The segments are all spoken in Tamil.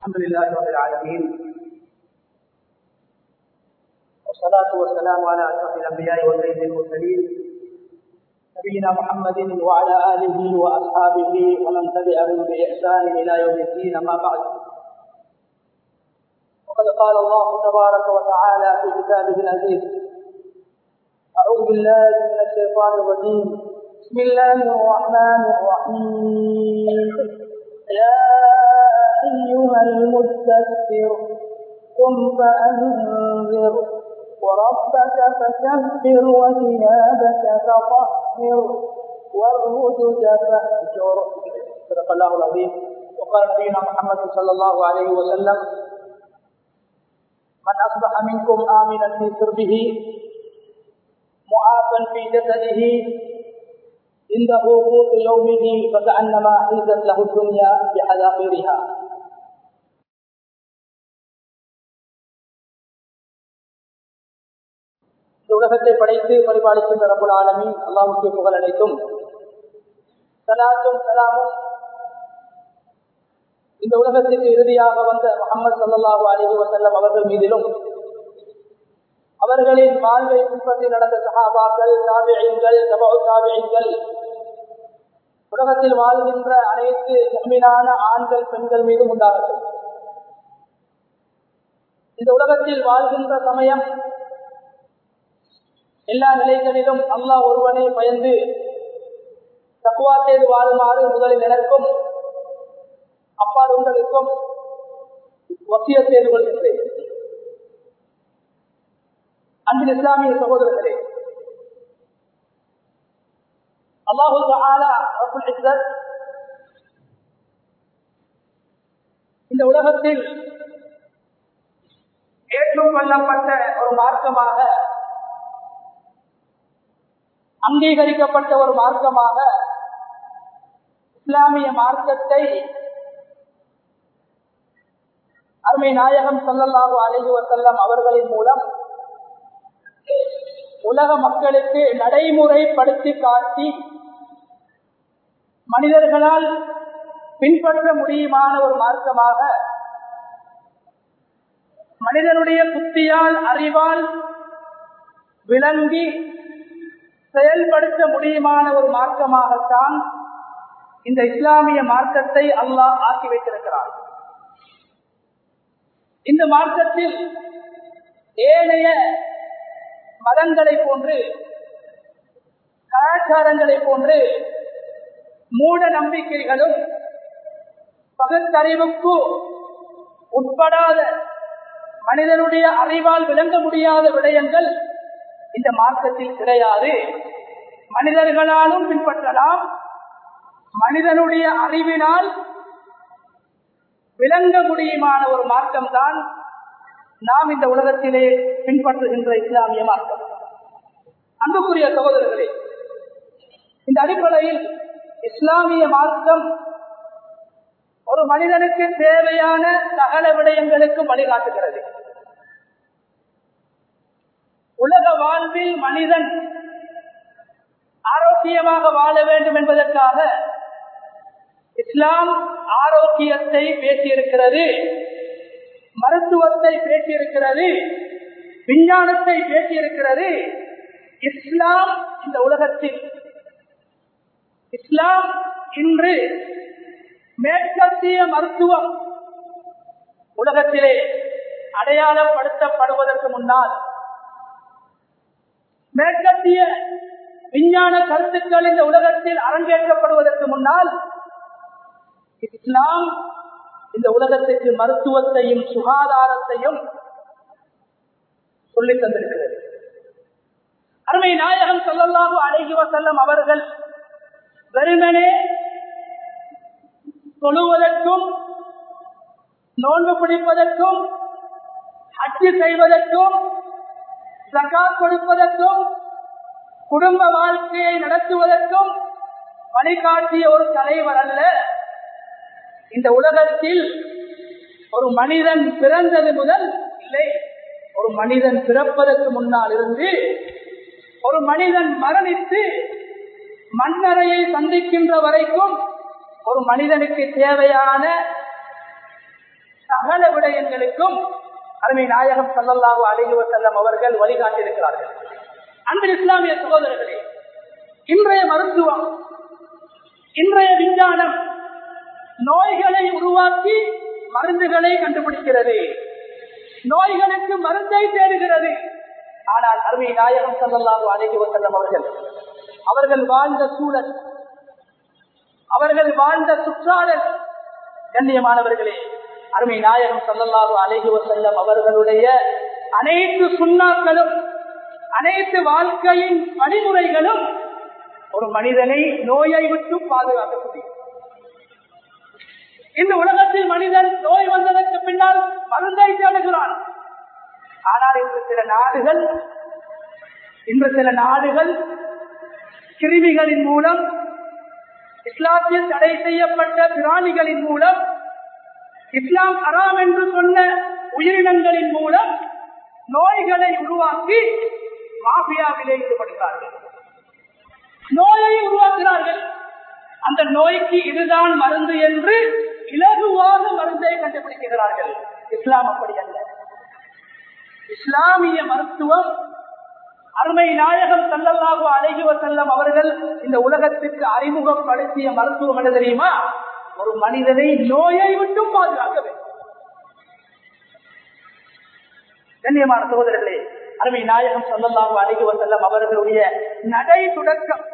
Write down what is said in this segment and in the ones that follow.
الحمد لله رب العالمين والصلاة والسلام على أشرف الأنبياء وسيد المرسلين نبينا محمد وعلى آله وأصحابه ومن تبعهم بإحسان إلى يوم الدين أما بعد وقد قال الله تبارك وتعالى في كتابه العزيز أعوذ بالله من الشيطان الرجيم بسم الله الرحمن الرحيم يا أيها المدثر قم فأنذر وربك فكبر وثيابك فطهر والرجز فاهجر صدق الله العظيم وقال نبينا محمد صلى الله عليه وسلم من أصبح منكم آمنا في سربه معافا في جسده عنده قوت يومه فكأنما حيزت له الدنيا بحذافيرها இந்த உலகத்தை படைத்து பரிபாலிக்கின்ற ரபுல் ஆலமி அல்லாவுக்கு புகழ் அனைத்தும் சலாத்தும் சலாமும் இந்த உலகத்திற்கு இறுதியாக வந்த முகமது சல்லாஹூ அலிஹி வசல்லம் அவர்கள் மீதிலும் அவர்களின் வாழ்வை பின்பற்றி நடந்த சகாபாக்கள் தாபியங்கள் தபோ தாபியங்கள் உலகத்தில் வாழ்கின்ற அனைத்து உண்மையான ஆண்கள் பெண்கள் மீதும் உண்டாகட்டும் இந்த உலகத்தில் வாழ்கின்ற சமயம் எல்லா நிலைகளிலும் அல்லாஹ் ஒருவனை பயந்து தக்குவா செய்து வாழுமாறு முதலில் எனக்கும் அப்பால் உங்களுக்கும் வசிய செய்து கொள்கின்றேன் அன்பின் இஸ்லாமிய சகோதரர்களே அல்லாஹு இந்த உலகத்தில் ஏற்றுக்கொள்ளப்பட்ட ஒரு மார்க்கமாக அங்கீகரிக்கப்பட்ட ஒரு மார்க்கமாக இஸ்லாமிய மார்க்கத்தை அருமை நாயகம் சொல்லல்லாஹு அழகி வசல்லம் அவர்களின் மூலம் உலக மக்களுக்கு நடைமுறைப்படுத்தி காட்டி மனிதர்களால் பின்பற்ற முடியுமான ஒரு மார்க்கமாக மனிதனுடைய புத்தியால் அறிவால் விளங்கி செயல்படுத்த முடியுமான ஒரு மார்க்கமாகத்தான் இந்த இஸ்லாமிய மார்க்கத்தை அல்லாஹ் ஆக்கி வைத்திருக்கிறார் இந்த மார்க்கத்தில் ஏனைய மதங்களை போன்று கலாச்சாரங்களை போன்று மூட நம்பிக்கைகளும் பகுத்தறிவுக்கு உட்படாத மனிதனுடைய அறிவால் விளங்க முடியாத விடயங்கள் இந்த மார்க்கத்தில் கிடையாது மனிதர்களாலும் பின்பற்றலாம் மனிதனுடைய அறிவினால் விளங்க முடியுமான ஒரு மார்க்கம் தான் நாம் இந்த உலகத்திலே பின்பற்றுகின்ற இஸ்லாமிய மார்க்கம் அன்புக்குரிய சகோதரர்களே இந்த அடிப்படையில் இஸ்லாமிய மார்க்கம் ஒரு மனிதனுக்கு தேவையான சகல விடயங்களுக்கு வழிகாட்டுகிறது உலக வாழ்வில் மனிதன் ஆரோக்கியமாக வாழ வேண்டும் என்பதற்காக இஸ்லாம் ஆரோக்கியத்தை பேசியிருக்கிறது மருத்துவத்தை பேசியிருக்கிறது விஞ்ஞானத்தை பேசியிருக்கிறது இஸ்லாம் இந்த உலகத்தில் இஸ்லாம் இன்று மேற்கத்திய மருத்துவம் உலகத்திலே அடையாளப்படுத்தப்படுவதற்கு முன்னால் மேற்கத்திய விஞ்ஞான கருத்துக்கள் இந்த உலகத்தில் அரங்கேற்றப்படுவதற்கு முன்னால் இஸ்லாம் இந்த உலகத்திற்கு மருத்துவத்தையும் சுகாதாரத்தையும் சொல்லித் தந்திருக்கிறது அருமை நாயகம் சொல்லல்லாஹு அழகி வசல்லம் அவர்கள் வெறுமனே தொழுவதற்கும் நோன்பு பிடிப்பதற்கும் ஹஜ்ஜு செய்வதற்கும் சகாத் கொடுப்பதற்கும் குடும்ப வாழ்க்கையை நடத்துவதற்கும் வழிகாட்டிய ஒரு தலைவர் அல்ல இந்த உலகத்தில் ஒரு மனிதன் பிறந்தது முதல் இல்லை ஒரு மனிதன் பிறப்பதற்கு முன்னால் இருந்து ஒரு மனிதன் மரணித்து மண்ணறையை சந்திக்கின்ற வரைக்கும் ஒரு மனிதனுக்கு தேவையான சகல விடயங்களுக்கும் அருமை நாயகம் சல்லல்லாஹு அலைஹி வஸல்லம் அவர்கள் வழிகாட்டியிருக்கிறார்கள் அன்பின் இஸ்லாமிய சகோதரர்களே இன்றைய மருத்துவம் இன்றைய விஞ்ஞானம் நோய்களை உருவாக்கி மருந்துகளை கண்டுபிடிக்கிறது நோய்களுக்கு மருந்தை தேடுகிறது ஆனால் அருமை நாயகம் சல்லல்லாஹு அலைஹி வஸல்லம் அவர்கள் அவர்கள் வாழ்ந்த சூழல் அவர்கள் வாழ்ந்த சுற்றாடல் கண்ணியமானவர்களே அருமை நாயகம் சல்லல்லாஹு அலைஹி வஸல்லம் அவர்களுடைய அனைத்து சுண்ணாக்களும் அனைத்து வாழ்க்கையின் வழிமுறைகளும் ஒரு மனிதனை நோயை விட்டு பாதுகாக்கக்கூடிய இந்த உலகத்தில் மனிதன் நோய் வந்ததற்கு பின்னால் மருந்தை தேடுகிறான் ஆனால் இன்று சில நாடுகள் இன்று சில நாடுகள் கிருமிகளின் மூலம் இஸ்லாத்தில் தடை செய்யப்பட்ட பிராணிகளின் மூலம் இஸ்லாம் அறாம் என்று சொன்ன உயிரினங்களின் மூலம் நோய்களை உருவாக்கி மாபியாவிலே ஈடுபடுகிறார்கள் நோயை உருவாக்குகிறார்கள் அந்த நோய்க்கு இதுதான் மருந்து என்று இலகுவாக மருந்தை கண்டுபிடிக்கிறார்கள் இஸ்லாம் அப்படி அல்ல இஸ்லாமிய மருத்துவம் அருமை நாயகம் சல்லல்லாஹு அலைஹி வஸல்லம் அவர்கள் இந்த உலகத்திற்கு அறிமுகப்படுத்திய மருத்துவம் என்ன தெரியுமா ஒரு மனிதனை நோயை விட்டும் பாதுகாக்க வேண்டும் கண்ணியமான சகோதரர்களே அருமை நாயகம் சல்லல்லாஹு அலைஹி வஸல்லம் அவர்களுடைய நடை தொடக்கம்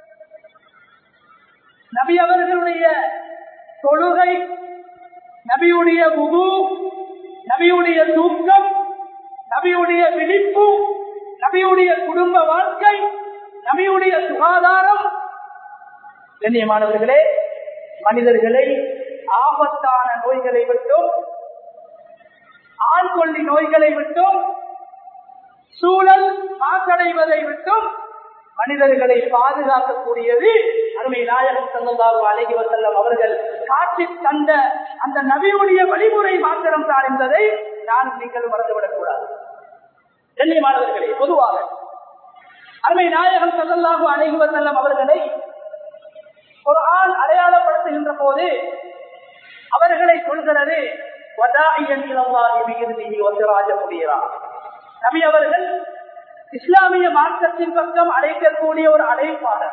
நபி அவர்களுடைய தொழுகை நபியுடைய முது நபியுடைய தூக்கம் நபியுடைய விழிப்பு நபியுடைய குடும்ப வாழ்க்கை நபியுடைய சுகாதாரம் கண்ணியமானவர்களே மனிதர்களை ஆபத்தான நோய்களை விட்டும் ஆண் கொல்லி நோய்களை விட்டும் சூழல் மாசடைவதை விட்டும் மனிதர்களை பாதுகாக்கக்கூடியது அருமை நாயகம் செல்லந்தாரு அழகி வசல்லம் அவர்கள் காட்சி தந்த அந்த நபியுடைய வழிமுறை மாத்திரம் தான் என்பதை நான் நீங்கள் மறந்துவிடக் கூடாது கண்ணியமானவர்களே பொதுவாக அருமை நாயகம் செல்லல்லாஹு அழகி வசல்லம் அவர்களை ஒரு ஆண் அடையாளப்படுத்துகின்ற போது அவர்களை சொல்கிறது நபி அவர்கள் இஸ்லாமிய மார்க்கத்தின் பக்கம் அழைக்கக்கூடிய ஒரு அழைப்பாளர்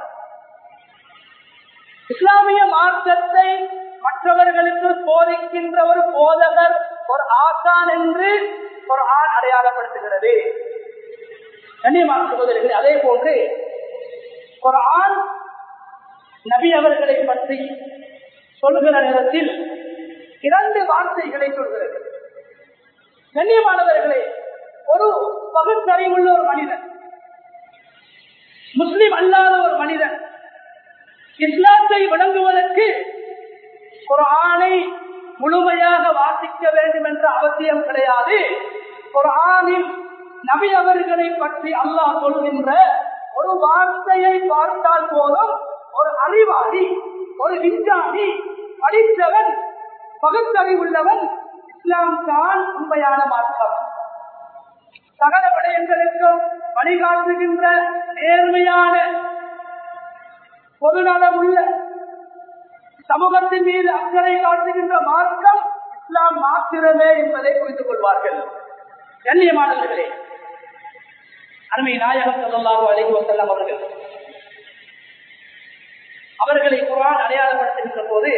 இஸ்லாமிய மார்க்கத்தை மற்றவர்களுக்கு போதிக்கின்ற ஒரு போதகர் ஒரு ஆசான் என்று ஒரு ஆண் அடையாளப்படுத்துகிறது கண்ணியமான சகோதரர்கள் அதே போன்று ஒரு ஆண் நபி அவர்களை பற்றி சொல்கிற நேரத்தில் இரண்டு வார்த்தைகளை சொல்கிறது கண்ணியமானவர்களே ஒரு பகுத்தறிவுள்ள ஒரு மனிதன் முஸ்லிம் அல்லாத ஒரு மனிதன் இஸ்லாத்தை விளங்குவதற்கு ஒரு ஆணை முழுமையாக வாசிக்க வேண்டும் என்ற அவசியம் கிடையாது ஒரு ஆணில் நபி அவர்களை பற்றி அல்லாஹ் சொல்கின்ற ஒரு வார்த்தையை பார்த்தால் போதும் ஒரு அறிவாளி ஒரு விஞ்ஞானி படித்தவன் பகுத்தறிவுள்ளவன் இஸ்லாம் தான் உண்மையான மார்க்கம் சகல விடயங்களுக்கும் வழிகாட்டுகின்ற நேர்மையான பொதுநலம் உள்ள சமூகத்தின் மீது அக்கறை காட்டுகின்ற மார்க்கம் இஸ்லாம் மாத்திரமே என்பதை புரிந்து கொள்வார்கள் கண்ணியமானவர்களே அருமை நாயகம் சொல்லலாக அழைக்கு வந்தல்லாம் அவர்கள் அவர்களை குரான் அடையாளப்படுத்துகின்ற போது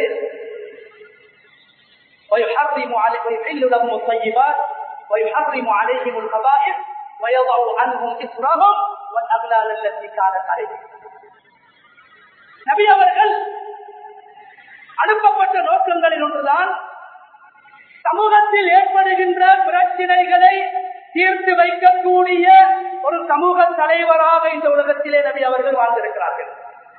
ويحرم عليهم ويحل لهم الطيبات ويحرم عليهم الخبائث ويضع عنهم إصرهم والأغلال التي كانت عليهم நபி அவர்கள் அனுப்பப்பட்ட நோக்கங்களில் ஒன்றுதான் சமூகத்தில் ஏற்படுகின்ற பிரச்சனைகளை தீர்த்து வைக்கக்கூடிய ஒரு சமூக தலைவராக இந்த உலகத்திலே நபி அவர்கள் வாழ்ந்திருக்கிறார்கள்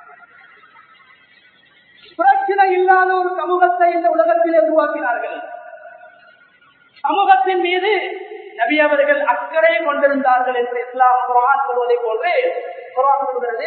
பிரச்சனை இல்லாத ஒரு சமூகத்தை இந்த உலகத்தில் உருவாக்கினார்கள் சமூகத்தின் மீது நபி அவர்கள் அக்கறை கொண்டிருந்தார்கள் என்று இஸ்லாம் குரான் சொல்வதை போன்று குரான் சொல்கிறது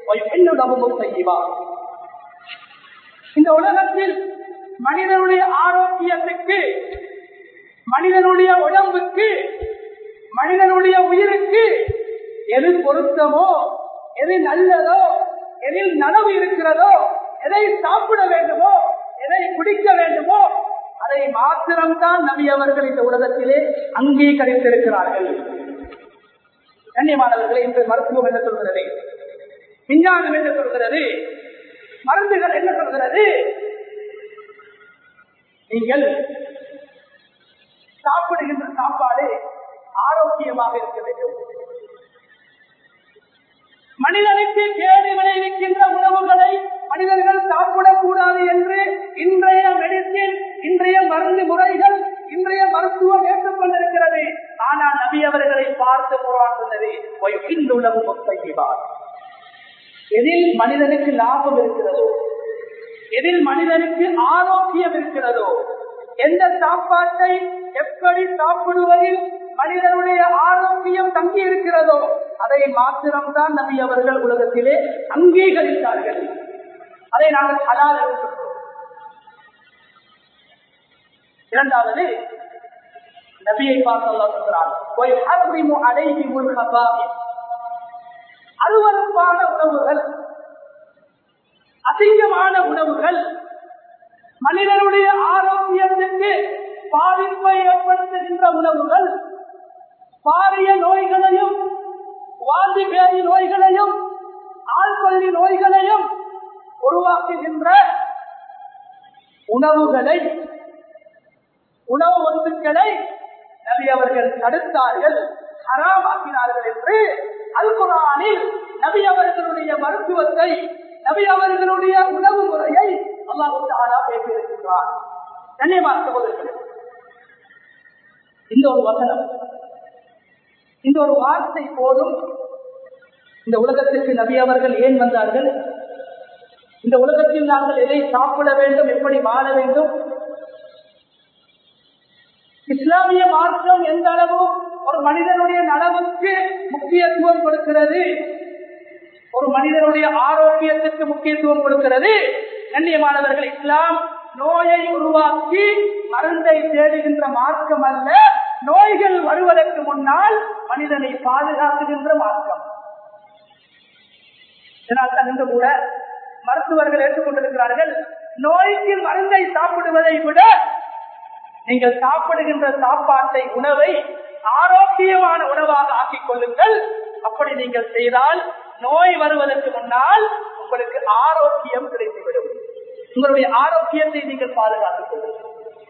இந்த உலகத்தில் மனிதனுடைய ஆரோக்கியத்துக்கு மனிதனுடைய உடம்புக்கு மனிதனுடைய உயிருக்கு எது பொருத்தமோ எது நல்லதோ எதில் நனவு இருக்கிறதோ எதை சாப்பிட வேண்டுமோ எதை குடிக்க வேண்டுமோ அதை மாத்திரம்தான் நபி அவர்கள் இந்த உலகத்திலே அங்கீகரித்திருக்கிறார்கள் கண்ணியமானவர்களை இன்று மருத்துவம் என்ன சொல்கிறது விஞ்ஞானம் என்ன சொல்கிறது மருந்துகள் என்ன சொல்கிறது நீங்கள் சாப்பிடுகின்ற சாப்பாடு ஆரோக்கியமாக இருக்க வேண்டும் மனிதனுக்கு கேடு விளைவிக்கின்ற உணவுகளை மனிதர்கள் சாப்பிடக்கூடாது என்று இன்றைய மெடிசின் இன்றைய மருந்து முறைகள் இன்றைய மருத்துவம் ஏற்றுக்கொண்டிருக்கிறது ஆனால் நபி அவர்களை பார்த்து குரான் சொன்னது உலகம் ஒத்தைவார் எதில் மனிதனுக்கு லாபம் இருக்கிறதோ எதில் மனிதனுக்கு ஆரோக்கியம் இருக்கிறதோ எந்த சாப்பாட்டை எப்படி சாப்பிடுவதில் மனிதனுடைய ஆரோக்கியம் தங்கி இருக்கிறதோ அதை மாத்திரம்தான் நபி அவர்கள் உலகத்திலே அங்கீகரித்தார்கள் அதை நாங்கள் ஹலால் என்று சொல்றோம் இரண்டாவது நபியை பார்த்து அல்லா சொல்கிறார் அருவறுப்பான உணவுகள் அசிங்கமான உணவுகள் மனிதனுடைய ஆரோக்கியத்திற்கு பாதிப்பை ஏற்படுத்துகின்ற உணவுகள் பாரிய நோய்களையும் வாந்தி பேரி நோய்களையும் ஆள்கொல்லி நோய்களையும் உருவாக்குகின்ற உணவுகளை உணவு வஸ்துக்களை நபி அவர்கள் தடுத்தார்கள் ஹராமாக்கினார்கள் என்று அல்குரானில் நபி அவர்களுடைய மருத்துவத்தை நபி அவர்களுடைய உணவு முறையை அல்லாஹு பேசியிருக்கின்றார் கண்ணியமான சகோதரர்களே இந்த ஒரு வசனம் இந்த ஒரு வார்த்தை போதும் இந்த உலகத்திற்கு நபி அவர்கள் ஏன் வந்தார்கள் இந்த உலகத்தில் நாங்கள் எதை சாப்பிட வேண்டும் எப்படி வாழ வேண்டும் இஸ்லாமிய மார்க்கம் எந்த அளவு ஒரு மனிதனுடைய நலவுக்கு முக்கியத்துவம் கொடுக்கிறது ஒரு மனிதனுடைய ஆரோக்கியத்திற்கு முக்கியத்துவம் கொடுக்கிறது கண்ணியமானவர்கள் இஸ்லாம் நோயை உருவாக்கி மருந்தை தேடுகின்ற மார்க்கம் அல்ல நோய்கள் வருவதற்கு முன்னால் மனிதனை பாதுகாக்குகின்ற மார்க்கம் இதனால் தான் இன்று கூட மருத்துவர்கள் ஏற்றுக்கொண்டிருக்கிறார்கள் நோய்க்கு மருந்தை சாப்பிடுவதை விட நீங்கள் சாப்பிடுகின்ற சாப்பாட்டை உணவை ஆரோக்கியமான உணவாக ஆக்கிக் கொள்ளுங்கள் அப்படி நீங்கள் செய்தால் நோய் வருவதற்கு முன்னால் உங்களுக்கு ஆரோக்கியம் கிடைத்துவிடும் உங்களுடைய ஆரோக்கியத்தை நீங்கள் பாதுகாத்துக் கொள்ளுங்கள்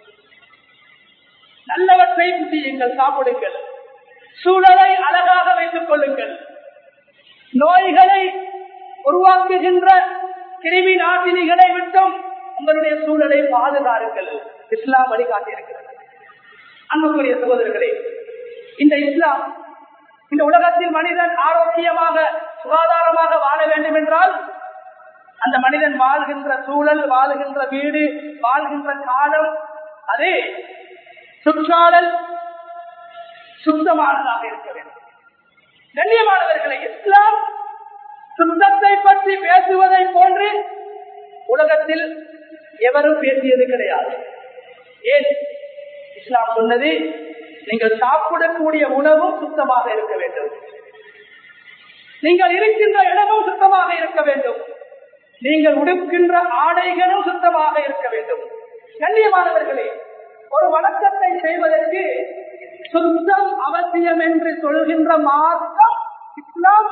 நல்லவற்றை புத்தியுங்கள் சாப்பிடுங்கள் சூழலை அழகாக வைத்துக் கொள்ளுங்கள் நோய்களை உருவாக்குகின்ற கிருமி நாசினிகளை விட்டும் உங்களுடைய சூழலை பாதுகாருங்கள் இஸ்லாம் வழிகாட்டி இருக்கிறது அன்புக்குரிய சகோதரர்களே இந்த இஸ்லாம் இந்த உலகத்தில் மனிதன் ஆரோக்கியமாக சுகாதாரமாக வாழ வேண்டும் என்றால் அந்த மனிதன் வாழ்கின்ற சூழல் வாழ்கின்ற வீடு வாழ்கின்ற காலம் அதே சுற்றாடல் சுத்தமானதாக இருக்க வேண்டும் கண்ணியமானவர்களை இஸ்லாம் சுத்தத்தை பற்றி பேசுவதை போன்று உலகத்தில் எவரும் பேசியது கிடையாது ஏன் இஸ்லாம் சொன்னது நீங்கள் சாப்பிடக்கூடிய உணவும் சுத்தமாக இருக்க வேண்டும் நீங்கள் இருக்கின்ற இடமும் சுத்தமாக இருக்க வேண்டும் நீங்கள் உடுக்கின்ற ஆடைகளும் சுத்தமாக இருக்க வேண்டும் கண்ணியமானவர்களே ஒரு வணக்கத்தை செய்வதற்கு சுத்தம் அவசியம் என்று சொல்கின்ற மார்க்கம் இஸ்லாம்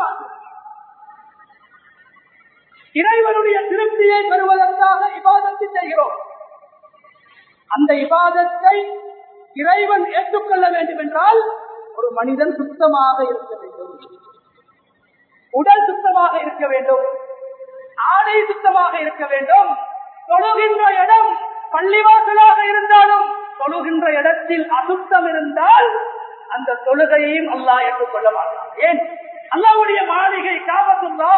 இறைவனுடைய திருப்தியை பெறுவதற்காக இபாதத்தை செய்கிறோம் அந்த இபாதத்தை இறைவன் ஏற்றுக்கொள்ள வேண்டும் என்றால் ஒரு மனிதன் சுத்தமாக இருக்க வேண்டும் உடல் சுத்தமாக இருக்க வேண்டும் ஆடை சுத்தமாக இருக்க வேண்டும் தொழுகின்ற இடம் பள்ளிவாசலாக இருந்தாலும் தொழுகின்ற இடத்தில் அசுத்தம் இருந்தால் அந்த தொழுகையையும் அல்லாஹ் ஏற்றுக்கொள்ள மாட்டான் ஏன் அல்லாவுடைய மாளிகை காபத்துள்ளா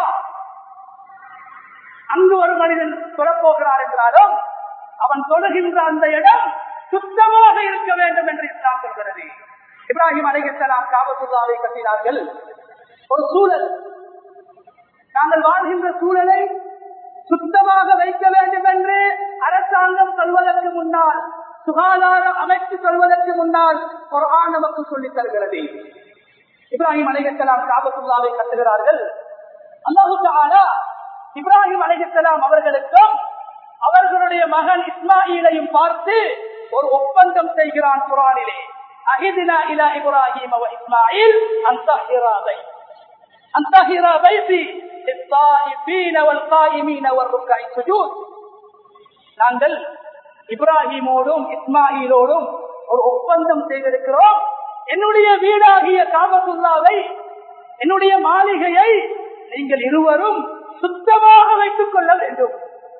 அங்கு ஒரு மனிதன் தொழப்போகிறார் என்றாலும் அவன் தொழுகின்ற அந்த இடம் சுத்தமாக இருக்க வேண்டும் என்று இஸ்லாம் சொல்கிறது இப்ராஹிம் அலைஹிஸ்லாம் காபத்துல்லாவை கட்டினார்கள் ஒரு சூழல் நாங்கள் வாழ்கின்ற சூழலை சுத்தமாக வைக்க வேண்டும் என்று அரசாங்கம் சொல்வதற்கு முன்னால் சுகாதார அமைப்பு சொல்வதற்கு முன்னால் குரான் நமக்கு சொல்லித் தருகிறது இப்ராஹிம் அலைஹிஸ்லாம் காபத்துல்லாவை கட்டுகிறார்கள் அல்லாஹுக்கு ஆனா இப்ராஹிம் அலைஹிஸ்லாம் அவர்களுக்கும் அவர்களுடைய மகன் இஸ்மாயிலையும் பார்த்து ஒரு ஒப்பந்தம் செய்கிறான் குரானிலே அஹிதினா இலா இப்ராஹிம் வ இஸ்மாயில் அன்தஹிரா பைத் அன்தஹிரா பைத்தி للطائفين والقائمين والركع السجود நாங்கள் இப்ராஹிமோடும் இஸ்மாயிலோடும் ஒரு ஒப்பந்தம் செய்திருக்கிறோம் என்னுடைய வீடாகிய காபத்துல்லாவை என்னுடைய மாளிகையை நீங்கள் இருவரும் சுத்தமாக வைத்துக் கொள்ள வேண்டும்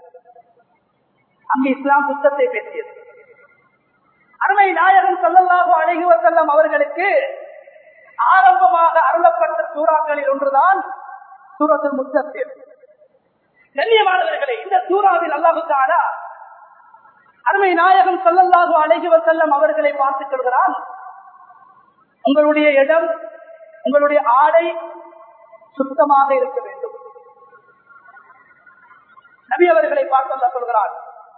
அங்கு இஸ்லாம் சுத்தத்தை பேசியது அருமை நாயகன் சொல்லல்லாக அழகுவ செல்லம் அவர்களுக்கு ஆரம்பமாக அருளப்பட்ட சூறாக்களில் ஒன்றுதான் சூரத்தில் முத்தத்தில் கண்ணியமானவர்களே இந்த சூறாவில் அல்லாஹுக்காரா அருமை நாயகம் சொல்லல்லாக அழகுவ செல்லம் அவர்களை பார்த்து சொல்கிறான் உங்களுடைய இடம் உங்களுடைய ஆடை சுத்தமாக இருக்க வேண்டும் நபி அவர்களை பார்த்து சொல்கிறான்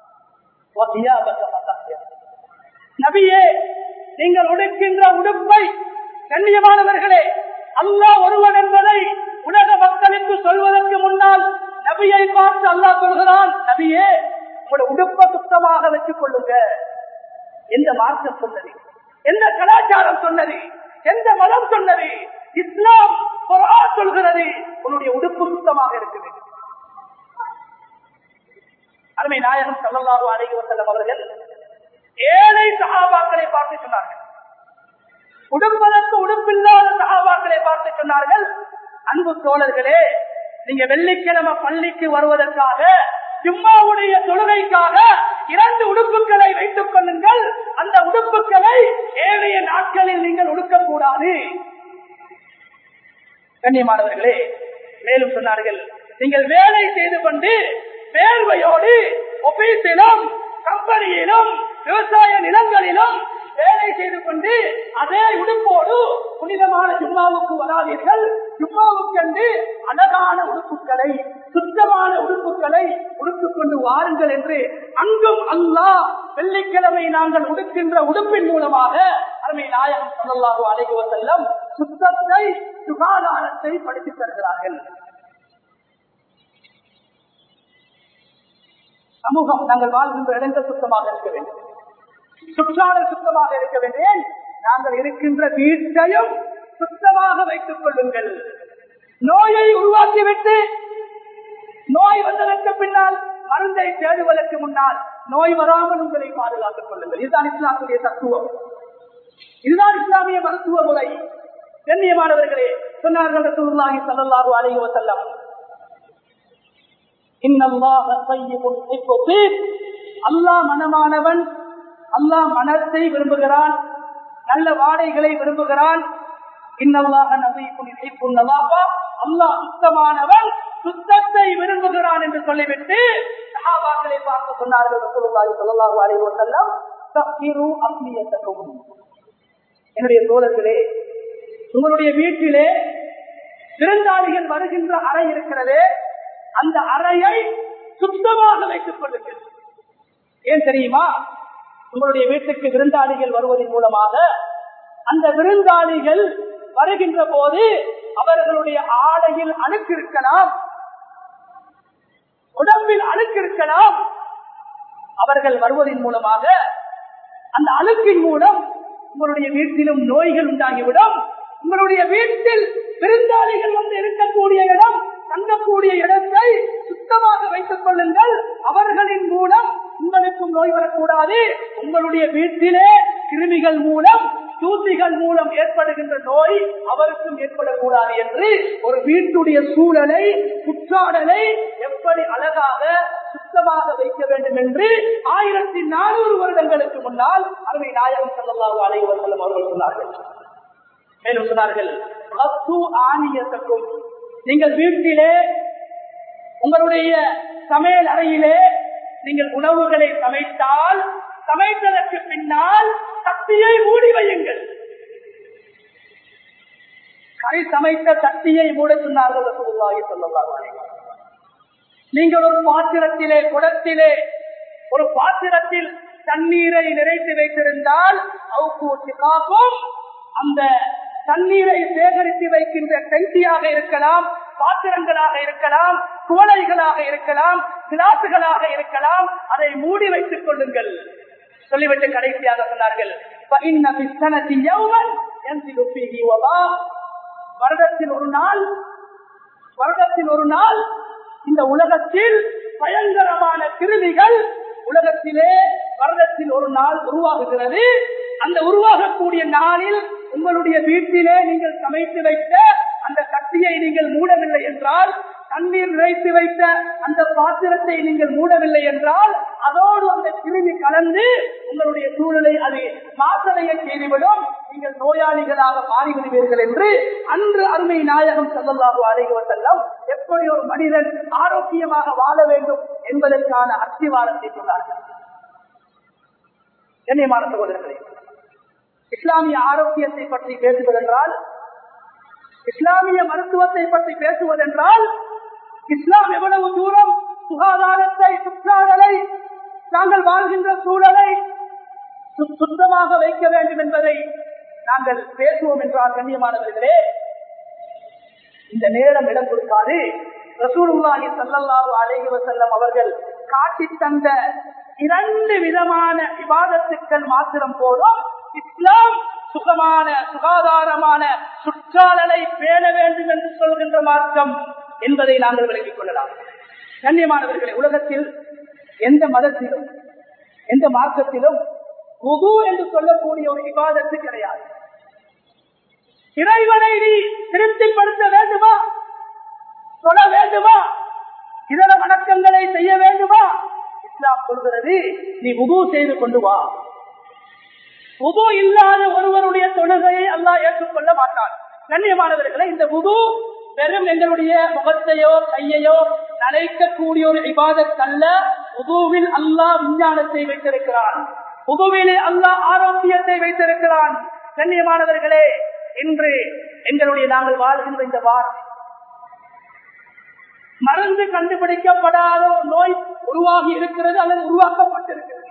நபியே நீங்கள் உடுக்கின்ற உடுப்பை கண்ணியமானவர்களே அல்லாஹ் ஒருவன் என்பதை உலக மக்களுக்கு சொல்வதற்கு முன்னால் நபியை பார்த்து அல்லாஹ் சொல்கிறான் நபியே உங்களோட உடுப்பை சுத்தமாக வச்சுக் கொள்ளுங்க எந்த மார்க்கம் சொன்னது எந்த கலாச்சாரம் சொன்னது எந்த மதம் சொன்னது இஸ்லாம் சொல்கிறது உன்னுடைய உடுப்பு சுத்தமாக இருக்க வேண்டும் அருமை நாயகம் சல்லல்லாஹு அலைஹி வஸல்லம் அவர்கள் ஏழை சஹாபாக்களை பார்த்து சொன்னார்கள் உடுப்பதற்கு உடுப்பில்லாத சஹாபாக்களை பார்த்து சொன்னார்கள் அன்பு தோழர்களே நீங்க வெள்ளிக்கிழமை பள்ளிக்கு வருவதற்காக ஜும்மாவுடைய தொழுகைக்காக இரண்டு உடுப்புகளை வைத்துக் கொள்ளுங்கள் அந்த உடுப்புகளை ஏழைய நாட்களில் நீங்கள் உடுக்கக்கூடாது கண்ணியமானவர்களே மேலும் சொன்னார்கள் நீங்கள் வேலை செய்து கொண்டு வேர்வையோடு ஒபீஸிலும் கம்பெனியிலும் விவசாய நிலங்களிலும் வேலை செய்து கொண்டு அதே உடுப்போடு புனிதமான ஜும்மாவுக்கு வராதீர்கள் ஜும்மாவுக்கென்று அழகான உடுப்புகளை சுத்தமான உடுப்புகளை உடுத்துக் கொண்டு வாருங்கள் என்று அங்கும் அல்லாஹ் வெள்ளிக்கிழமை நாங்கள் உடுக்கின்ற உடுப்பின் மூலமாக அருமை நாயகம் சொல்லலாக அழைக்குவ செல்லம் சுத்தத்தை சுகாதாரத்தை படித்துத் தருகிறார்கள் சமூகம் நாங்கள் வாழ்கின்ற இடங்கள் சுத்தமாக இருக்க வேண்டும் சுற்றாடல் சுத்தமாக இருக்க வேண்டும் நாங்கள் இருக்கின்ற வீட்டையும் சுத்தமாக வைத்துக் கொள்ளுங்கள் நோயை உருவாக்கிவிட்டு நோய் வந்ததற்கு பின்னால் மருந்தை தேடுவதற்கு முன்னால் நோய் வராமல் உங்களை பாதுகாத்துக் கொள்ளுங்கள் இதுதான் இஸ்லாமுடைய தத்துவம் இதுதான் இஸ்லாமிய மருத்துவ முறை கண்ணியமானவர்களே சொன்னார்கள் ரசூலுல்லாஹி ஸல்லல்லாஹு அலைஹி வஸல்லம் இன்னல்லாஹ தய்யிபுன் யுஹிப்புத் அல்லாஹ் மனமானவன் அல்லாஹ் மனத்தை விரும்புகிறான் நல்ல வாடைகளை விரும்புகிறான் இன்னல்லாஹ நபீபுன் யுஹிப்புன் நவாபா அல்லாஹ் சுத்தமானவன் சுத்தத்தை விரும்புகிறான் என்று சொல்லிவிட்டு சஹாபாக்களை பார்த்து சொன்னார்கள் ரசூலுல்லாஹி ஸல்லல்லாஹு அலைஹி வஸல்லம் தஃகிரு அஸ்மியத்தக்கும் என்னுடைய தோழர்களே உங்களுடைய வீட்டிலே விருந்தாளிகள் வருகின்ற அறை இருக்கிறது அந்த அறையை சுத்தமாக வைத்துக் கொள்ளுங்கள் ஏன் தெரியுமா உங்களுடைய வீட்டுக்கு விருந்தாளிகள் வருவதன் மூலமாக அந்த விருந்தாளிகள் வருகின்ற போது அவர்களுடைய ஆடையில் அழுக்கு இருக்கலாம் உடம்பில் அழுக்கு இருக்கலாம் அவர்கள் வருவதன் மூலமாக அந்த அழுக்கின் மூலம் உங்களுடைய வீட்டிலும் நோய்கள் உண்டாகிவிடும் உங்களுடைய வீட்டில் விருந்தாளிகள் வந்து இருக்கக்கூடிய இடம் தங்கக்கூடிய இடத்தை சுத்தமாக வைத்துக் கொள்ளுங்கள் அவர்களின் மூலம் உங்களுக்கும் நோய் வரக்கூடாது உங்களுடைய வீட்டிலே கிருமிகள் மூலம் தூசிகள் மூலம் ஏற்படுகின்ற நோய் அவருக்கும் ஏற்படக்கூடாது என்று ஒரு வீட்டுடைய சூழலை குற்றாடலை எப்படி அழகாக சுத்தமாக வைக்க வேண்டும் என்று ஆயிரத்தி நானூறு வருடங்களுக்கு முன்னால் அருமை நாயகம் செல்லல்லாஹு அலைவர்களும் அவர்கள் சொன்னார்கள் மேலும் சொன்னார்கள் ஆணியத்துக்கும் நீங்கள் வீட்டிலே உங்களுடைய சமையல் அறையிலே நீங்கள் உணவுகளை சமைத்தால் சமைத்ததற்கு பின்னால் சக்தியை மூடி வையுங்கள் கறி சமைத்த சக்தியை மூட சொன்னார்கள் ரசூலுல்லாஹி ஸல்லல்லாஹு அலைஹி வஸல்லம் நீங்கள் ஒரு பாத்திரத்திலே குடத்திலே ஒரு பாத்திரத்தில் தண்ணீரை நிறைத்து வைத்திருந்தால் காக்கும் அந்த தண்ணீரை சேகரித்து வைக்கின்ற டெங்கியாக இருக்கலாம் பாத்திரங்களாக இருக்கலாம் குவளைகளாக இருக்கலாம் கிளாசுகளாக இருக்கலாம் அதை மூடி வைத்துக் கொள்ளுங்கள் சொல்லிவிட்டு கடைசியாக சொன்னார்கள் فَإِنَّ فِي السَّنَةِ يَوْمًا يَنزِلُ فِيهِ وَبَاءٌ வருடத்தில் ஒரு நாள் வருடத்தில் ஒரு நாள் இந்த உலகத்தில் பயங்கரமான கிருமிகள் உலகத்திலே வருடத்தில் ஒரு நாள் உருவாகுகிறது அந்த உருவாகக்கூடிய நாளில் உங்களுடைய வீட்டிலே நீங்கள் சமைத்து வைத்த அந்த கட்டியை நீங்கள் மூடவில்லை என்றால் தண்ணீர் நிறைத்து வைத்த அந்த பாத்திரத்தை நீங்கள் மூடவில்லை என்றால் அதோடு அந்த கிருமி கலந்து உங்களுடைய சூழலை அது மாசடைய செய்துவிடும் நீங்கள் நோயாளிகளாக மாறிவிடுவீர்கள் என்று அன்று அருமை நாயகம் செல்லல்லாக அழைகுவ செல்லம் எப்படி ஒரு மனிதன் ஆரோக்கியமாக வாழ வேண்டும் என்பதற்கான அஸ்திவாரத்தை சொன்னார்கள் கண்ணியமான சகோதரர்களே இஸ்லாமிய ஆரோக்கியத்தை பற்றி பேசுவதென்றால் இஸ்லாமிய மருத்துவத்தை பற்றி பேசுவதென்றால் இஸ்லாம் எவ்வளவு தூரம் சுகாதாரத்தை சுற்றாடலை நாங்கள் வாழ்கின்ற சூழலை சு- சுத்தமாக வைக்க வேண்டும் என்பதை நாங்கள் பேசுவோம் என்றால் கண்ணியமானவர்களே இந்த நேரம் இடம் கொடுக்காது ரசூலுல்லாஹி ஸல்லல்லாஹு அலைஹி வஸல்லம் அவர்கள் காட்டி தந்த இரண்டு விதமான விவாதத்துக்கள் மாத்திரம் போதும் இஸ்லாம் சுகமான சுகாதாரமான சுற்றாடலை பேண வேண்டும் என்று சொல்கின்ற மார்க்கம் என்பதை நாங்கள் விளங்கிக் கொள்ளலாம் கண்ணியமானவர்களே உலகத்தில் எந்த மதத்திலும் எந்த மார்க்கத்திலும் புது என்று சொல்லக்கூடிய ஒரு விவாதத்து கிடையாது இறைவனை நீ திருப்திப்படுத்த வேண்டுமா சொல்ல வேண்டுமா இதர வணக்கங்களை செய்ய வேண்டுமா இஸ்லாம் சொல்கிறது நீ உது செய்து கொண்டு வா உது இல்லாத ஒருவருடைய தொழுகையை அல்லாஹ் ஏற்றுக்கொள்ள மாட்டான் கண்ணியமானவர்களை இந்த உது வெறும் எங்களுடைய முகத்தையோ கையையோ நனைக்கக்கூடிய ஒரு இபாதத் அல்ல உதுவில் அல்லாஹ் விஞ்ஞானத்தை வைத்திருக்கிறான் உதுவிலே அல்லாஹ் ஆரோக்கியத்தை வைத்திருக்கிறான் கண்ணியமானவர்களே இன்று எங்களுடைய நாங்கள் வாழ்கின்ற இந்த வாரம் மருந்து கண்டுபிடிக்கப்படாத ஒரு நோய் உருவாகி இருக்கிறது அல்லது உருவாக்கப்பட்டிருக்கிறது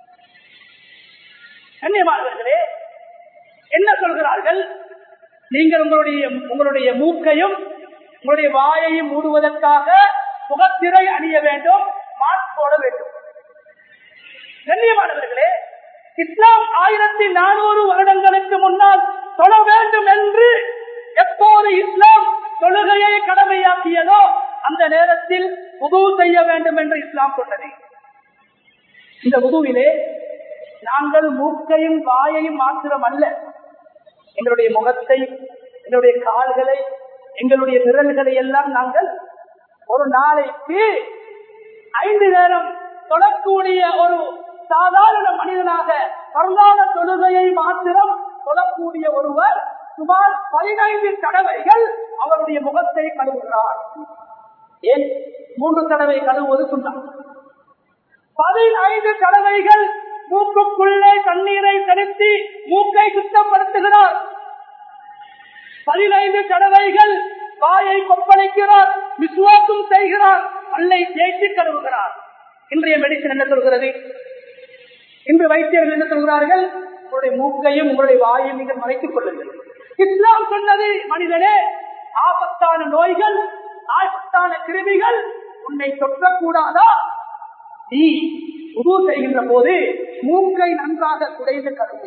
கண்ணியமானவர்களே என்ன சொல்கிறார்கள் நீங்கள் உங்களுடைய உங்களுடைய மூக்கையும் உங்களுடைய வாயையும் மூடுவதற்காக முகத்திரை அணிய வேண்டும் மாஸ்க் போட வேண்டும் கண்ணியமானவர்களே இஸ்லாம் ஆயிரத்தி நானூறு வருடங்களுக்கு முன்னால் தொழ வேண்டும் என்று எப்போது இஸ்லாம் தொழுகையை கடமையாக்கியதோ அந்த நேரத்தில் உது செய்ய வேண்டும் என்று இஸ்லாம் சொன்னது இந்த உதுவிலே நாங்கள் மூக்கையும் வாயையும் மாத்திரம் அல்ல எங்களுடைய முகத்தை எங்களுடைய கால்களை எங்களுடைய விரல்களை எல்லாம் நாங்கள் ஒரு நாளைக்கு ஐந்து நேரம் தொழக்கூடிய ஒரு சாதாரண மனிதனாக பரந்தான தொழுகையை மாத்திரம் தொழக்கூடிய ஒருவர் சுமார் பதினைந்து தடவைகள் அவருடைய முகத்தை கழுவுகிறார் ஏன் மூன்று தடவை கழுவுவது சொன்னார் பதினைந்து தடவைகள் மூக்குக்குள்ளே தண்ணீரை செலுத்தி மூக்கை சுத்தப்படுத்துகிறார் பதினைந்து தடவைகள் வாயை கொப்பளிக்கிறார் விசுவாசம் செய்கிறார் பல்லை தேய்ச்சி கழுவுகிறார் இன்றைய மெடிசன் என்ன சொல்கிறது இன்று வைத்தியர்கள் என்ன சொல்கிறார்கள் உங்களுடைய மூக்கையும் உங்களுடைய வாயையும் நீங்கள் மறைத்துக் கொள்ளுங்கள் இஸ்லாம் சொன்னது மனிதனே ஆபத்தான நோய்கள் ஆபத்தான கிருமிகள் உன்னை தொற்றக்கூடாதா நீ உது செய்கின்ற போது மூக்கை நன்றாக குடைந்து கழுவு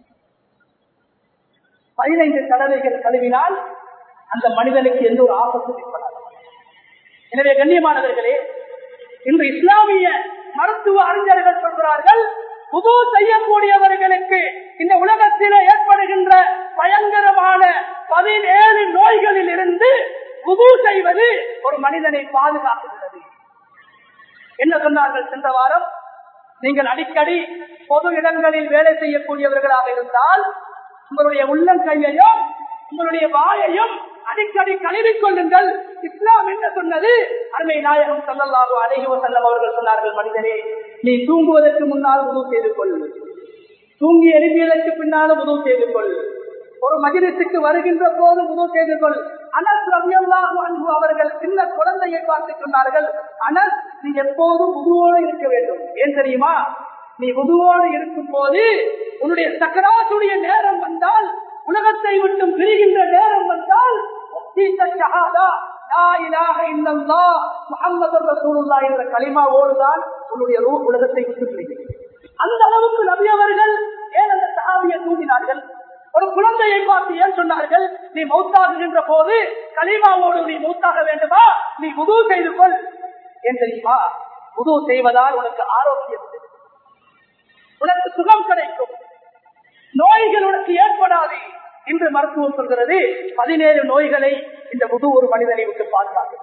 பதினைந்து தடவைகள் கழுவினால் அந்த மனிதனுக்கு எந்த ஒரு ஆபத்தும் ஏற்படாது எனவே கண்ணியமானவர்களே இன்று இஸ்லாமிய மருத்துவ அறிஞர்கள் சொல்கிறார்கள் புது செய்யக்கூடியவர்களுக்கு இந்த உலகத்தில் ஏற்படுகின்ற பயங்கரமான பதினேழு நோய்களில் இருந்து புது செய்வது ஒரு மனிதனை பாதுகாக்குகிறது என்ன சொன்னார்கள் சென்ற வாரம் நீங்கள் அடிக்கடி பொது இடங்களில் வேலை செய்யக்கூடியவர்களாக இருந்தால் உங்களுடைய உள்ளங்கையையும் உங்களுடைய வாயையும் அடிக்கடி கழுவிக் கொள்ளுங்கள் இஸ்லாம் என்ன சொன்னது அருமை நாயகம் சொல்லலாக அழகிவ செல்லம் அவர்கள் சொன்னார்கள் மனிதனே நீ தூங்குவதற்கு முன்னால் உதவு செய்து கொள் தூங்கி எழுப்பியதற்கு பின்னாலும் உதவு செய்து கொள் ஒரு மஜிலிசுக்கு வருகின்ற போது உதவு செய்து கொள் அனஸ் ரவியல்லாஹு அன்பு அவர்கள் சின்ன குழந்தையை பார்த்து சொன்னார்கள் அனஸ் நீ எப்போதும் உதுவோடு இருக்க வேண்டும் ஏன் தெரியுமா நீ உதுவோடு இருக்கும் போது உன்னுடைய சக்கராத்துடைய நேரம் வந்தால் உலகத்தை விட்டும் பிரிகின்ற நேரம் வந்தால் முகமது ரசூலுல்லா என்ற களிமாவோடு தான் உன்னுடைய ரூ உலகத்தை விட்டு பிரிக்கும் அந்த அளவுக்கு நபி அவர்கள் ஏன் அந்த சகாவியை தூண்டினார்கள் ஒரு குழந்தையை பார்த்து ஏன் சொன்னார்கள் நீ மௌத்தாகுகின்ற போது கலிமாவோடு நீ மௌத்தாக வேண்டுமா நீ உது செய்து கொள் ஏன் தெரியுமா உது செய்வதால் உனக்கு ஆரோக்கியம் கிடைக்கும். உனக்கு சுகம் கிடைக்கும் நோய்கள் உனக்கு ஏற்படாது இன்று மருத்துவம் சொல்கிறது பதினேழு நோய்களை இந்த புது ஒரு மனிதனை விட்டு பாதுகாக்கிறது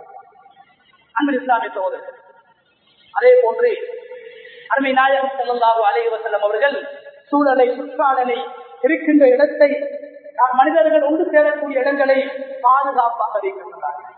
அன்பு இஸ்லாமிய சகோதரர்கள் அதே போன்று அருமை நாயகம் செல்லல்லாஹு அலைஹி வஸல்லம் அவர்கள் சூழலை சுற்றாடலை இருக்கின்ற இடத்தை நாம் மனிதர்கள் ஒன்று சேரக்கூடிய இடங்களை பாதுகாப்பாக வைக்கின்றார்கள்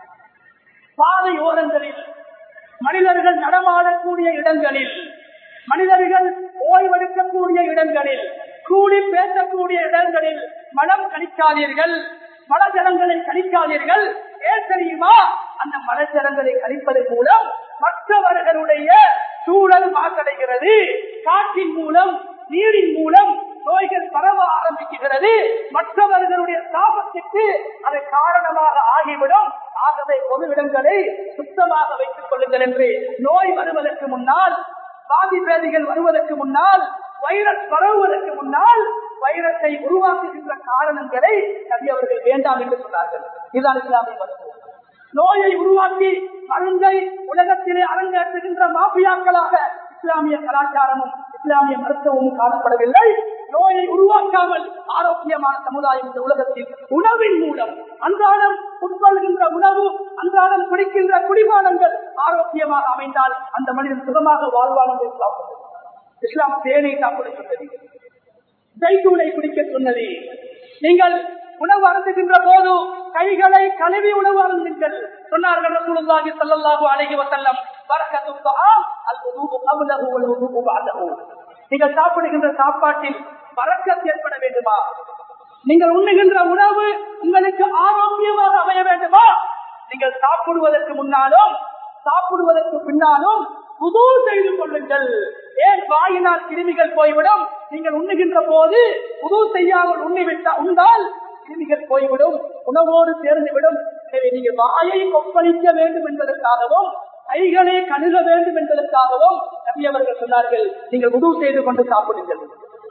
பாதை ஓரங்களில் மனிதர்கள் நடமாடக்கூடிய இடங்களில் மனிதர்கள் ஓய்வெடுக்கக்கூடிய இடங்களில் கூடி பேசக்கூடிய இடங்களில் மனம் கணிக்காதீர்கள் மலஜலங்களை கணிக்காதீர்கள் ஏன் தெரியுமா அந்த மலஜலங்களை கணிப்பதன் மூலம் மற்றவர்களுடைய சூழல் மாசடைகிறது காற்றின் மூலம் நீரின் மூலம் நோய்கள் பரவ ஆரம்பிக்கிறது மற்றவர்களுடைய தாபத்திற்கு அது காரணமாக ஆகிவிடும் ஆகவே பொது இடங்களை சுத்தமாக வைத்துக் கொள்ளுங்கள் என்று நோய் வருவதற்கு முன்னால் பாதி பேதிகள் வருவதற்கு முன்னால் வைரஸ் பரவுவதற்கு முன்னால் வைரஸை உருவாக்குகின்ற காரணங்களை நபி அவர்கள் வேண்டாம் என்று சொன்னார்கள் இதுதான் இஸ்லாமிய மருத்துவம் நோயை உருவாக்கி மருந்தை உலகத்திலே அரங்கேற்றுகின்ற மாபியாக்களாக இஸ்லாமிய கலாச்சாரமும் இஸ்லாமிய மருத்துவமும் காணப்படவில்லை நோயை உருவாக்காமல் ஆரோக்கியமான சமுதாயம் இந்த உலகத்தில் உணவின் மூலம் அன்றாடம் உட்கொள்கின்ற உணவு அன்றாடம் குடிக்கின்ற குடிபானங்கள் ஆரோக்கியமாக அமைந்தால் அந்த மனிதன் சுகமாக வாழ்வான் என்று இஸ்லாம் சொன்னது இஸ்லாம் தேனை சாப்பிட சொன்னது ஜெய்தூனை குடிக்க சொன்னது நீங்கள் உணவு அருந்துகின்ற போது கைகளை கழுவி உணவு அருந்துங்கள் சொன்னார்கள் ரசூலுல்லாஹி ஸல்லல்லாஹு அலைஹி வஸல்லம் பரக்கத்து தஆம் அல் வுதுஉ கப்லஹு வல் வுதுஉ பஅதஹு நீங்கள் சாப்பிடுகின்ற சாப்பாட்டில் பரக்கத் ஏற்பட வேண்டுமா நீங்கள் உண்ணுகின்ற உணவு உங்களுக்கு ஆரோக்கியமாக அமைய வேண்டுமா நீங்கள் சாப்பிடுவதற்கு முன்னாலும் சாப்பிடுவதற்கு பின்னாலும் புது செய்து கொள்ளுங்கள் ஏன் வாயினால் கிருமிகள் போய்விடும் நீங்கள் உண்ணுகின்ற போது புது செய்யாமல் உண்ணிவிட்டா உண்டால் கிருமிகள் போய்விடும் உணவோடு சேர்ந்துவிடும் எனவே நீங்கள் வாயை கொப்பளிக்க வேண்டும் என்பதற்காகவும் கைகளை கழுக வேண்டும் என்பதற்காகவும் நபி அவர்கள் சொன்னார்கள் நீங்கள் உதவு செய்து கொண்டு சாப்பிடுங்கள்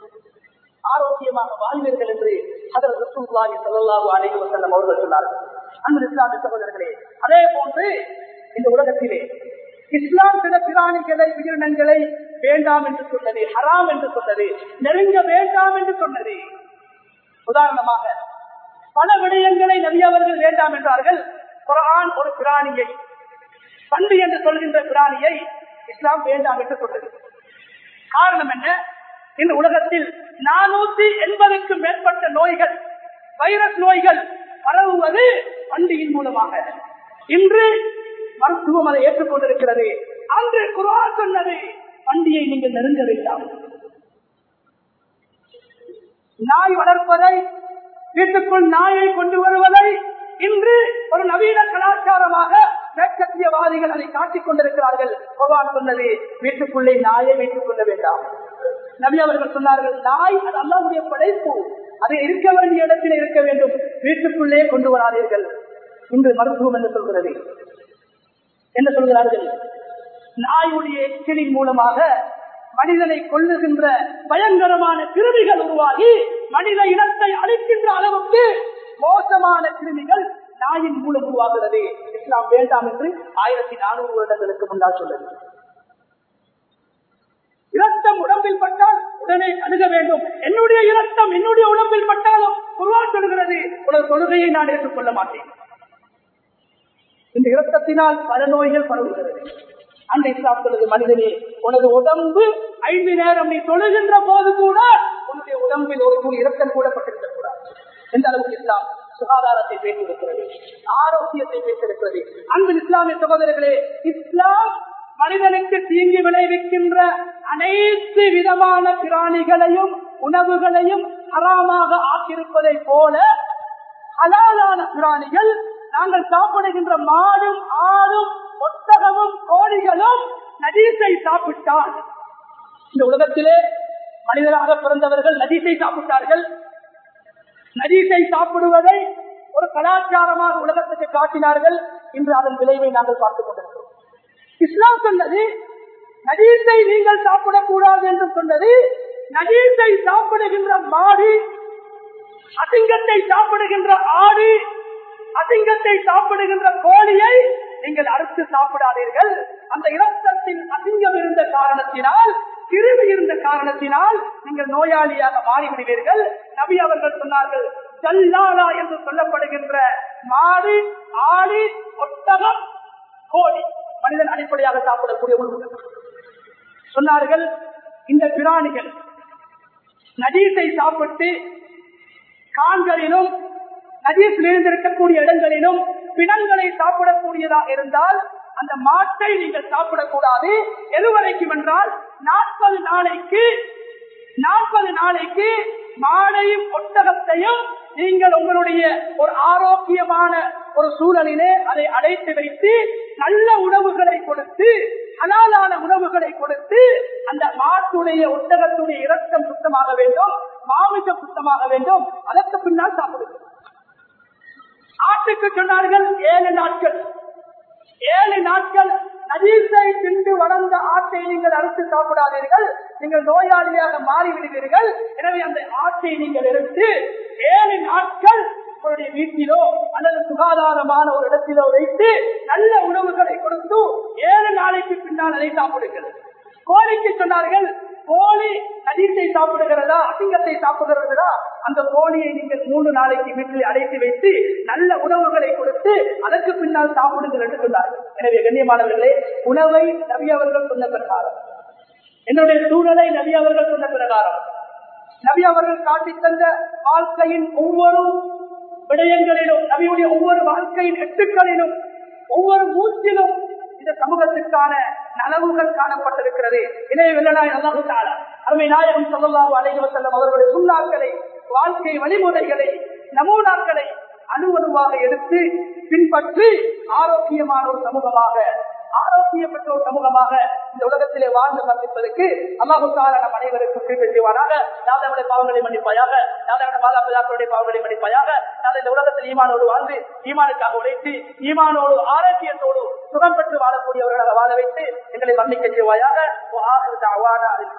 ஆரோக்கியமாக வாழ்வீர்கள் என்று அதர் ரசூல்லாஹி ஸல்லல்லாஹு அலைஹி வஸல்லம் அவர்கள் சொன்னார்கள் அன்பு இஸ்லாமிய சகோதரர்களே அதே போன்று இந்த உலகத்திலே இஸ்லாம் சில பிராணிகளை உயிரினங்களை வேண்டாம் என்று சொன்னது ஹராம் என்று சொன்னது நெருங்க வேண்டாம் என்று சொன்னது உதாரணமாக பல விடயங்களை நபி அவர்கள் வேண்டாம் என்றார்கள் குரான் ஒரு பிராணியை பண்டு என்று சொல்கின்ற பிராணியை இஸ்லாம் வேண்டாம் என்று சொன்னது காரணம் என்ன இந்த உலகத்தில் நானூத்தி எண்பதுக்கும் மேற்பட்ட நோய்கள் வைரஸ் நோய்கள் பரவுவது பண்டியின் மூலமாக இன்று மருத்துவம் அதை ஏற்றுக்கொண்டிருக்கிறது அன்று குரான் சொன்னது பண்டியை நீங்கள் நெருங்க வேண்டாம் நாய் வளர்ப்பதை வீட்டுக்குள் நாயை கொண்டு வருவதை இன்று ஒரு நவீன கலாச்சாரமாக மேற்கத்தியவாதிகள் அதை காட்டிக் கொண்டிருக்கிறார்கள் பகவான் சொன்னது வீட்டுக்குள்ளே நாயை வைத்துக் கொள்ள வேண்டாம் நபி அவர்கள் சொன்னார்கள் நாய் அது அல்லாவுடைய படைப்பு அது இருக்க வேண்டிய இடத்தில் இருக்க வேண்டும் வீட்டுக்குள்ளே கொண்டு வராதீர்கள் இன்று மருத்துவம் என்று சொல்கிறது என்ன சொல்கிறார்கள் நாயுடைய எச்சரின் மூலமாக மனிதனை கொள்ளுகின்ற பயங்கரமான கிருமிகள் உருவாகி மனித இனத்தை அழிக்கின்ற அளவுக்கு மோசமான கிருமிகள் நாயின் மூலம் உருவாகிறது இஸ்லாம் வேண்டாம் என்று ஆயிரத்தி நானூறு வருடங்களுக்கு முன்னால் சொல்லுது இரத்தம் உடம்பில் பட்டால் உடனே அணுக வேண்டும் என்னுடைய இரத்தம் என்னுடைய உடம்பில் பட்டாலும் குருவான் சொல்கிறது உனது தொழுகையை நான் ஏற்றுக்கொள்ள மாட்டேன் இந்த இரத்தத்தினால் பல நோய்கள் பரவுகிறது அந்த இஸ்லாம் சொல்லுது மனிதனே உனது உடம்பு ஐந்து நேரம் நீ தொழுகின்ற போது கூட உன்னுடைய உடம்பில் ஒரு துணி இரத்தம் கூட பட்டிருக்க கூடாது எந்த அளவுக்கு இஸ்லாம் சுகாதாரத்தை பேசியிருக்கிறது ஆரோக்கியத்தை பேசியிருக்கிறது அன்பு இஸ்லாமிய சகோதரர்களே இஸ்லாம் மனிதனுக்கு தீங்கு விளைவிக்கின்ற அனைத்து விதமான பிராணிகளையும் உணவுகளையும் அறாமாக ஆக்கியிருப்பதை போல ஹலாலான பிராணிகள் நாங்கள் சாப்பிடுகின்ற மாடும் ஆடும் ஒத்தகமும் கோழிகளும் நதீசை சாப்பிட்டால் இந்த உலகத்திலே மனிதராக பிறந்தவர்கள் நதீசை சாப்பிட்டார்கள் நதீசை சாப்பிடுவதை ஒரு கலாச்சாரமாக உலகத்துக்கு காட்டினார்கள் இன்று அதன் விளைவை நாங்கள் பார்த்துக் கொண்டிருக்கிறோம் இஸ்லாம் சொன்னது நஜீஸை நீங்கள் சாப்பிடக்கூடாது என்று சொன்னது நஜீஸை சாப்பிடுகின்ற மாடு அசிங்கத்தை சாப்பிடுகின்ற ஆடு அசிங்கத்தை சாப்பிடுகின்ற கோழியை நீங்கள் அறுத்து சாப்பிடாதீர்கள் அந்த இரத்தத்தில் அசிங்கம் இருந்த காரணத்தினால் கிருமி இருந்த காரணத்தினால் நீங்கள் நோயாளியாக மாறிவிடுவீர்கள் நபி அவர்கள் சொன்னார்கள் ஜல்லாலா என்று சொல்லப்படுகின்ற மாடு ஆடு ஒட்டகம் கோழி மனிதன் அடிப்படையாக சாப்பிடக்கூடிய உணவுகள் சொன்னார்கள் இந்த பிராணிகள் நஜீஸை சாப்பிட்டு கான்களிலும் நஜீஸ் நிறைந்திருக்கக்கூடிய இடங்களிலும் பிணங்களை சாப்பிடக்கூடியதாக இருந்தால் அந்த மாட்டை நீங்கள் சாப்பிடக்கூடாது எதுவரைக்கும் என்றால் நாற்பது நாளைக்கு நாற்பது நாளைக்கு மாடையும் ஒட்டகத்தையும் நீங்கள் உங்களுடைய ஒரு ஆரோக்கியமான ஒரு சூழலிலே அதை அடைத்து வைத்து நல்ல உணவுகளை கொடுத்து ஹலாலான உணவுகளை கொடுத்து அந்த மாட்டுடைய ஒட்டகத்துடைய இரத்தம் சுத்தமாக வேண்டும் மாமிசம் சுத்தமாக வேண்டும் அதற்கு பின்னால் சாப்பிடுங்கள் ஆட்டுக்கு சொன்னார்கள் ஏழு நாட்கள் ஏழு நாட்கள் நஜீசை தின்று வளர்ந்த ஆட்டை நீங்கள் அறுத்து சாப்பிடாதீர்கள் நீங்கள் நோயாளியாக மாறிவிடுவீர்கள் எனவே அந்த ஆட்டை நீங்கள் எடுத்து ஏழு நாட்கள் உங்களுடைய வீட்டிலோ அல்லது சுகாதாரமான ஒரு இடத்திலோ வைத்து நல்ல உணவுகளை கொடுத்து ஏழு நாளைக்கு பின்னால் அதை சாப்பிடுங்கள் கோழிக்கு சொன்னார்கள் கோழி நதீசை சாப்பிடுகிறதா அசிங்கத்தை சாப்பிடுகிறதா அந்த கோழியை நீங்கள் மூணு நாளைக்கு வீட்டில் அடைத்து வைத்து நல்ல உணவுகளை கொடுத்து அதற்கு பின்னால் சாப்பிடுங்கள் என்று சொன்னார்கள் எனவே கண்ணியமானவர்களே உணவை நபி அவர்கள் சொன்ன பிரகாரம் என்னுடைய சூழலை நபி அவர்கள் சொன்ன பிரகாரம் நபி அவர்கள் காட்டி தந்த வாழ்க்கையின் ஒவ்வொரு விடயங்களிலும் நபியுடைய ஒவ்வொரு வாழ்க்கையின் எட்டுக்களிலும் ஒவ்வொரு மூச்சிலும் இந்த சமூகத்திற்கான நலவுகள் காணப்பட்டிருக்கிறது இணைய வெள்ளனாய் அல்லாஹால அருமை நாயகம் சொல்லலாம் அலைவ செல்லும் அவர்களுடைய சுண்ணாக்களை வாழ்க்கை வழிமுறைகளை நமூனாக்களை அணுவணுவாக எடுத்து பின்பற்றி ஆரோக்கியமான ஒரு சமூகமாக ஆரோக்கியம் பெற்ற ஒரு சமூகமாக இந்த உலகத்திலே வாழ்ந்து கற்பிப்பதற்கு அல்லாஹுக்காக நம் அனைவருக்கும் குறிப்பை செய்வாராக யாதவனுடைய பாவங்களை மன்னிப்பாயாக யாதவனுடைய மாதா பிதாக்களுடைய பாவங்களை மன்னிப்பாயாக நான் இந்த உலகத்தில் ஈமானோடு வாழ்ந்து ஈமானுக்காக உழைத்து ஈமானோடு ஆரோக்கியத்தோடு சுகம் பெற்று வாழக்கூடியவர்களாக வாழ வைத்து எங்களை மன்னிக்க செய்வாயாக